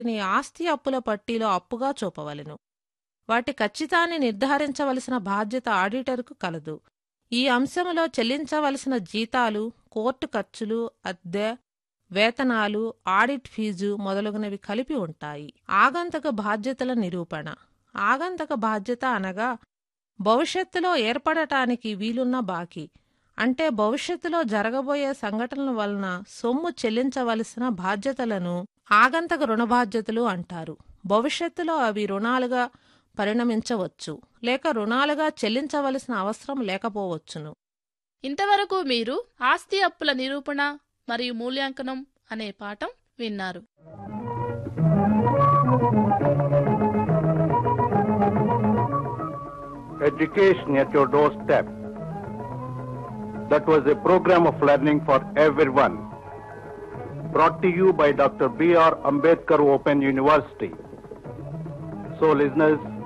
నీ ఆస్తి అప్పుల పట్టీలో అప్పుగా చూపవలెను వాటి ఖచ్చితాన్ని నిర్ధారించవలసిన బాధ్యత ఆడిటర్కు కలదు ఈ అంశములో చెల్లించవలసిన జీతాలు కోర్టు ఖర్చులు అద్దె వేతనాలు ఆడిట్ ఫీజు మొదలగునవి కలిపి ఉంటాయి ఆగంతక బాధ్యతల నిరూపణ ఆగంతక బాధ్యత అనగా భవిష్యత్తులో ఏర్పడటానికి వీలున్న బాకీ అంటే భవిష్యత్తులో జరగబోయే సంఘటనల వలన సొమ్ము చెల్లించవలసిన బాధ్యతలను ఆగంతక రుణ బాధ్యతలు అంటారు భవిష్యత్తులో అవి రుణాలుగా పరిణమించవచ్చు లేక రుణాలుగా చెల్లించవలసిన అవసరం లేకపోవచ్చును ఇంతవరకు మీరు ఆస్తి అప్పుల నిరూపణ మరియు మూల్యాంకనం అనే పాఠం విన్నారు Education at your doorstep. That was a program of learning for everyone. Brought to you by Dr. B.R. Ambedkar Open University. So, listeners,